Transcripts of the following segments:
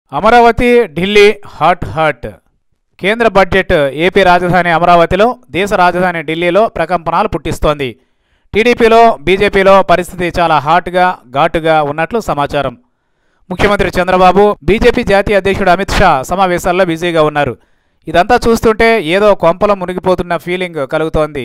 Amaravati Delhi hot hot కేంద్ర budget AP రాజధాని అమరావతిలో దేశ రాజధాని ఢిల్లీలో ప్రకంపనాలు పుట్టిస్తోంది టీడీపీలో బీజేపీలో పరిస్థితి చాలా హాట్గా ఘాటుగా ఉన్నట్లు సమాచారం ముఖ్యమంత్రి చంద్రబాబు బీజేపీ జాతీయ అధ్యక్షుడు అమిత్ షా సమావేశాల్లో బిజీగా ఉన్నారు ఇదంతా చూస్తుంటే ఏదో కొంపలం మునిగిపోతున్న ఫీలింగ్ కలుగుతోంది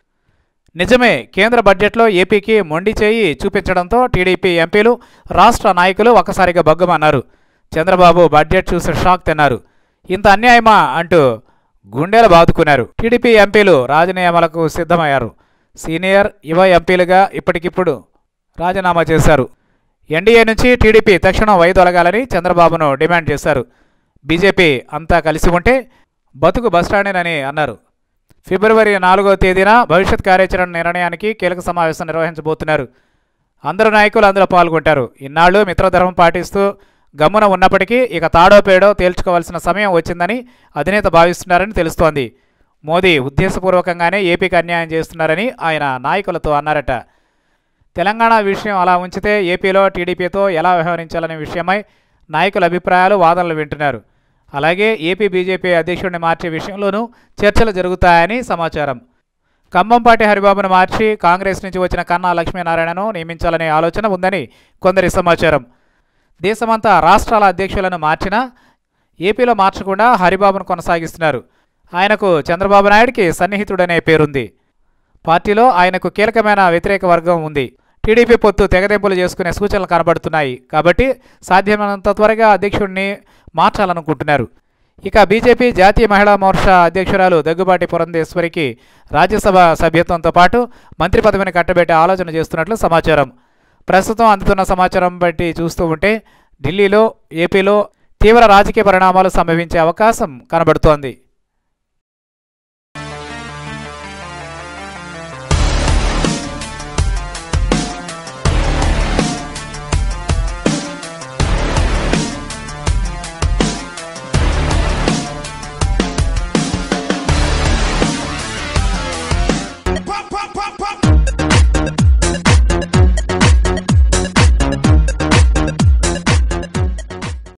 నిజమే కేంద్ర బడ్జెట్లో ఏపీకి మొండి చేయి చూపించడంతో టీడీపీ ఎంపీలు రాష్ట్ర నాయకులు ఒక్కసారిగా బగ్గమన్నారు చంద్రబాబు బడ్జెట్ చూసి షాక్ తిన్నారు ఇంత అన్యాయమా అంటూ గుండెలు బాదుకున్నారు టీడీపీ ఎంపీలు రాజీనామాలకు సిద్ధమయ్యారు సీనియర్ యువ ఎంపీలుగా ఇప్పటికిప్పుడు రాజీనామా చేశారు ఎన్డీఏ నుంచి టీడీపీ తక్షణం వైదొలగాలని చంద్రబాబును డిమాండ్ చేశారు బీజేపీ అంతా కలిసి ఉంటే బతుకు బస్టాండేనని అన్నారు ఫిబ్రవరి నాలుగో తేదీన భవిష్యత్ కార్యాచరణ నిర్ణయానికి కీలక సమావేశం నిర్వహించబోతున్నారు అందరు నాయకులు అందులో పాల్గొంటారు ఇన్నాళ్ళు మిత్రధర్మం పాటిస్తూ గమ్మున ఉన్నప్పటికీ ఇక తాడో పేడో తేల్చుకోవాల్సిన సమయం వచ్చిందని అధినేత భావిస్తున్నారని తెలుస్తోంది మోదీ ఉద్దేశపూర్వకంగానే ఏపీకి అన్యాయం చేస్తున్నారని ఆయన నాయకులతో అన్నారట తెలంగాణ విషయం అలా ఉంచితే ఏపీలో టీడీపీతో ఎలా వ్యవహరించాలనే విషయమై నాయకుల అభిప్రాయాలు వాదనలు వింటున్నారు అలాగే ఏపీ బీజేపీ అధ్యక్షుడిని మార్చే విషయంలోనూ చర్చలు జరుగుతాయని సమాచారం కంబంపాటి హరిబాబును మార్చి కాంగ్రెస్ నుంచి వచ్చిన కన్నా లక్ష్మీనారాయణను నియమించాలనే ఆలోచన ఉందని కొందరి సమాచారం దేశమంతా రాష్ట్రాల అధ్యక్షులను మార్చినా ఏపీలో మార్చకుండా హరిబాబును కొనసాగిస్తున్నారు ఆయనకు చంద్రబాబు నాయుడికి సన్నిహితుడనే పేరుంది పార్టీలో ఆయనకు కీలకమైన వ్యతిరేక వర్గం ఉంది టీడీపీ పొత్తు తెగదెంపులు చేసుకునే సూచనలు కనబడుతున్నాయి కాబట్టి సాధ్యమైనంత త్వరగా అధ్యక్షుడిని మార్చాలనుకుంటున్నారు ఇక బీజేపీ జాతీయ మహిళా మోర్చా అధ్యక్షురాలు దగ్గుబాటి పురంధేశ్వరికి రాజ్యసభ సభ్యత్వంతో పాటు మంత్రి పదవిని కట్టబెట్టే ఆలోచన చేస్తున్నట్లు సమాచారం ప్రస్తుతం అందుతున్న సమాచారం బట్టి చూస్తూ ఉంటే ఢిల్లీలో ఏపీలో తీవ్ర రాజకీయ పరిణామాలు సంభవించే అవకాశం కనబడుతోంది